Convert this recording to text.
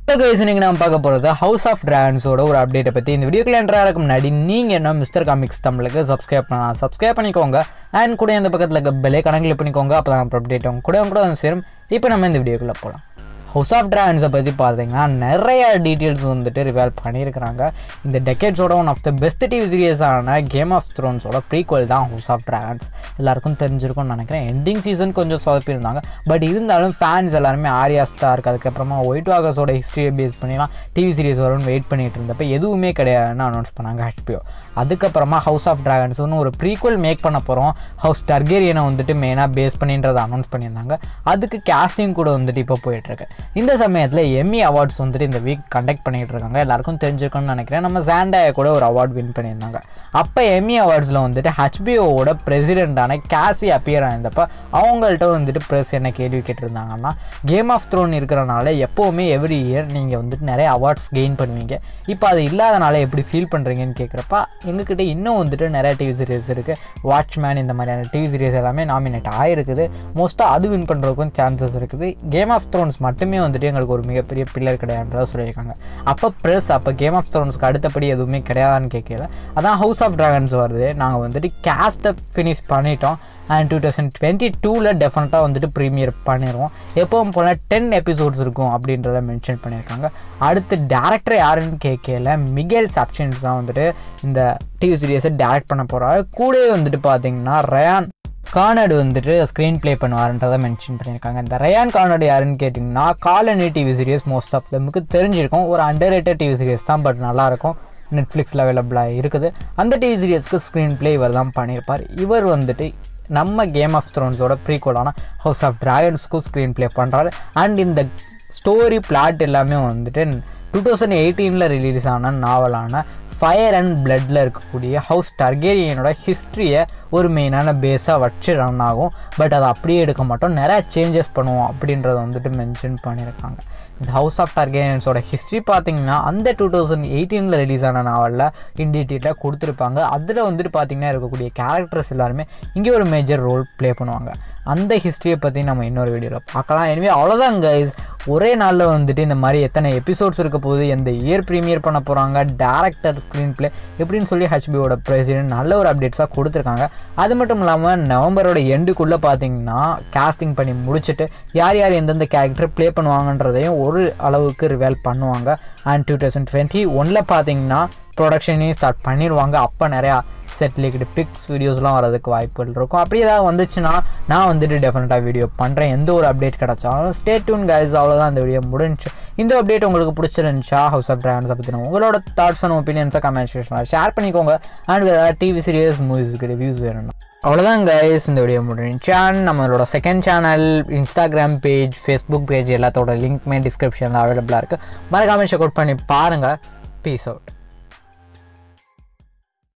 இப்போ கைஸ் நீங்கள் நம்ம பார்க்க போகிறது ஹவுஸ் ஆஃப் டிராகன்ஸோட ஒரு அப்டேட்டை பற்றி இந்த வீடியோக்குள்ள என்ட்ராக முன்னாடி நீங்கள் என்ன மிஸ்டர் காமிக்ஸ் தமிழுக்கு சப்ஸ்கிரைப் பண்ணலாம் சப்ஸ்கிரைப் பண்ணிக்கோங்க அண்ட் கூட இந்த பக்கத்தில் இருக்க பெலே கணக்கில் பண்ணிக்கோங்க அப்போ தான் அப்டேட் ஆகும் கூட கூட வந்து சேரும் இப்போ நம்ம இந்த வீடியோக்குள்ளே போகலாம் ஹவுஸ் ஆஃப் டிராகன்ஸை பற்றி பார்த்தீங்கன்னா நிறைய டீட்டெயில்ஸ் வந்துட்டு ரிவால் பண்ணியிருக்கிறாங்க இந்த டெக்கேட்ஸோட one of the best TV சீரியஸான கேம் ஆஃப் த்ரோன்ஸோட ப்ரீக்வல் தான் ஹவுஸ் ஆஃப் டிராகன்ஸ் எல்லாருக்கும் தெரிஞ்சிருக்கும்னு நினைக்கிறேன் எண்டிங் சீசன் கொஞ்சம் சொதப்பியிருந்தாங்க பட் இருந்தாலும் ஃபேன்ஸ் எல்லாருமே ஆரியா ஸ்டார்க் அதுக்கப்புறமா ஒயிட் வாகஸோட ஹிஸ்ட்ரியை பேஸ் பண்ணிலாம் டிவி சீரிஸ் வரும்னு வெயிட் பண்ணிட்டு இருந்தப்ப எதுவுமே கிடையாதுன்னு அனௌன்ஸ் பண்ணாங்க ஹெச்பிஓ அதுக்கப்புறமா ஹவுஸ் ஆஃப் டிராகன்ஸ்னு ஒரு ப்ரீக்வல் மேக் பண்ண போகிறோம் ஹவுஸ் டர்கேரியனை வந்துட்டு மெயினாக பேஸ் பண்ணின்றதை அனௌன்ஸ் பண்ணியிருந்தாங்க அதுக்கு கேஸ்டிங் கூட வந்துட்டு இப்போ போயிட்டுருக்கு இந்த சமயத்தில் எம்மி அவார்ட்ஸ் வந்துட்டு இந்த வீக் கண்டக்ட் பண்ணிகிட்டு இருக்காங்க எல்லாருக்கும் தெரிஞ்சிருக்கும்னு நினைக்கிறேன் நம்ம சாண்டாயை கூட ஒரு அவார்ட் வின் பண்ணியிருந்தாங்க அப்போ எம்மி அவார்ட்ஸில் வந்துட்டு ஹெச்பிஓவோட பிரசிடெண்ட்டான கேசி அப்பியர் ஆயிருந்தப்ப அவங்கள்ட்ட வந்துட்டு ப்ரெஸ் என்ன கேள்வி கேட்டிருந்தாங்கன்னா கேம் ஆஃப் த்ரோன் இருக்கிறனால எப்போவுமே எவ்ரி இயர் நீங்கள் வந்துட்டு நிறைய அவார்ட்ஸ் கெயின் பண்ணுவீங்க இப்போ அது இல்லாதனால எப்படி ஃபீல் பண்ணுறீங்கன்னு கேட்குறப்ப எங்ககிட்ட இன்னும் வந்துட்டு நிறைய டிவி சீரிஸ் இருக்குது வாட்ச்மேன் இந்த மாதிரியான டிவி சீரிஸ் எல்லாமே நாமினேட் ஆகிருக்குது மோஸ்ட்டாக அது வின் பண்ணுறதுக்கும் சான்சஸ் இருக்குது கேம் ஆஃப் த்ரோன்ஸ் மட்டுமே வந்துட்டு எங்களுக்கு ஒரு மிகப்பெரிய பில்லர் கிடையாதுன்றத சொல்லியிருக்காங்க அப்போ ப்ரெஸ் அப்போ கேம் ஆஃப் த்ரோன்ஸ்க்கு அடுத்தபடி எதுவுமே கிடையாதான்னு கேட்கல அதான் ஹவுஸ் ஆஃப் ட்ராகன்ஸ் வருது நாங்கள் வந்துட்டு கேஸ்ட்டை ஃபினிஷ் பண்ணிட்டோம் அண்ட் டூ தௌசண்ட் டுவெண்ட்டி டூவில் டெஃபினட்டாக வந்துட்டு ப்ரீமியர் பண்ணிடுவோம் எப்பவும் போல் டென் எபிசோட்ஸ் இருக்கும் அப்படின்றத மென்ஷன் பண்ணியிருக்காங்க அடுத்து டேரக்டர் யாருன்னு கேட்கல மிகேல் சப்ஷன்ஸ் தான் வந்துட்டு இந்த டிவி சீரியஸை டேரக்ட் பண்ண போகிறாரு கூடவே வந்துட்டு பார்த்தீங்கன்னா ரயான் கார்னடு வந்துட்டு ஸ்க்ரீன் ப்ளே பண்ணுவார்ன்றதை மென்ஷன் பண்ணியிருக்காங்க இந்த ரயான் கார்னடு யாருன்னு கேட்டிங்கன்னா Colony TV series most of தமுக்கு தெரிஞ்சிருக்கும் ஒரு அண்டர் ரேட்டட் டிவி சீரியஸ் தான் பட் நல்லாயிருக்கும் நெட்ஃப்ளிக்ஸில் அவைலபிளாக இருக்குது அந்த டிவி சீரியஸ்க்கு ஸ்க்ரீன் ப்ளே இவர் தான் பண்ணியிருப்பார் இவர் வந்துட்டு நம்ம கேம் ஆஃப் த்ரோன்ஸோட ப்ரீகோலான ஹவுஸ் ஆஃப் ட்ராகன்ஸ்க்கும் ஸ்க்ரீன் ப்ளே பண்ணுறாரு அண்ட் இந்த ஸ்டோரி பிளாட் எல்லாமே வந்துட்டு டூ தௌசண்ட் எயிட்டீனில் ரிலீஸ் ஆன நாவலான ஃபயர் அண்ட் பிளட்டில் இருக்கக்கூடிய ஹவுஸ் டர்கேரியனோட ஹிஸ்ட்ரியை ஒரு மெயினான பேஸாக வச்சு ரன் ஆகும் பட் அதை அப்படியே எடுக்க மாட்டோம் நிறையா சேஞ்சஸ் பண்ணுவோம் அப்படின்றத வந்துட்டு மென்ஷன் பண்ணியிருக்காங்க இந்த ஹவுஸ் ஆஃப் டர்கேரியன்ஸோட ஹிஸ்ட்ரி பார்த்தீங்கன்னா அந்த டூ தௌசண்ட் எயிட்டீனில் ரிலீஸ் ஆன நாவலில் இன் டீட்டெயிலாக கொடுத்துருப்பாங்க அதில் வந்துட்டு பார்த்தீங்கன்னா இருக்கக்கூடிய கேரக்டர்ஸ் எல்லாருமே இங்கே ஒரு மேஜர் ரோல் ப்ளே பண்ணுவாங்க அந்த ஹிஸ்ட்ரியை பற்றி நம்ம இன்னொரு வீடியோவில் பார்க்கலாம் எனவே அவ்வளோதான் கைஸ் ஒரே நாளில் வந்துட்டு இந்த மாதிரி எத்தனை எபிசோட்ஸ் இருக்க போகுது எந்த இயர் ப்ரீமியர் பண்ண போகிறாங்க டேரக்டர் ஸ்க்ரீன் ப்ளே எப்படின்னு சொல்லி ஹெச்பியோட பிரசிடென்ட் நல்ல ஒரு அப்டேட்ஸாக கொடுத்துருக்காங்க அது மட்டும் இல்லாமல் நவம்பரோட எண்டுக்குள்ளே பார்த்தீங்கன்னா கேஸ்டிங் பண்ணி முடிச்சுட்டு யார் யார் எந்தெந்த கேரக்டர் ப்ளே பண்ணுவாங்கன்றதையும் ஒரு அளவுக்கு ரிவேல் பண்ணுவாங்க அண்ட் டூ தௌசண்ட் டுவெண்ட்டி ஒனில் பார்த்தீங்கன்னா ப்ரொடக்ஷனையும் ஸ்டார்ட் பண்ணிடுவாங்க அப்போ நிறையா செட் லீக்டு பிக்ஸ் வீடியோஸ்லாம் வரதுக்கு வாய்ப்புகள் இருக்கும் அப்படி ஏதாவது வந்துச்சுன்னா நான் வந்துட்டு டெஃபினட்டாக வீடியோ பண்ணுறேன் எந்த ஒரு அப்டேட் கிடச்சாலும் ஸ்டே டூன் கைஸ் அவ்வளோதான் இந்த வீடியோ முடிஞ்சு இந்த அப்டேட் உங்களுக்கு பிடிச்சிருந்துச்சா ஹவுஸ் ஆஃப் ட்ராகன்ஸை பற்றின உங்களோட தாட்ஸ் அண்ட் ஒப்பீனியன்ஸை கமெண்ட் செக்ஷனில் ஷேர் பண்ணிக்கோங்க அண்ட் ஏதாவது டிவி சீரியஸ் மூவிஸ்க்கு ரிவ்யூஸ் வேணும்னா அவ்வளோதான் கைஸ் இந்த வீடியோ முடிஞ்சு அண்ட் நம்மளோட second channel Instagram page Facebook page எல்லாத்தோட லிங்க்மே டிஸ்கிரிப்ஷனில் அவைலபிளாக இருக்குது மறக்காமல் செக் அவுட் பண்ணி பாருங்கள் பீஸ் அவுட்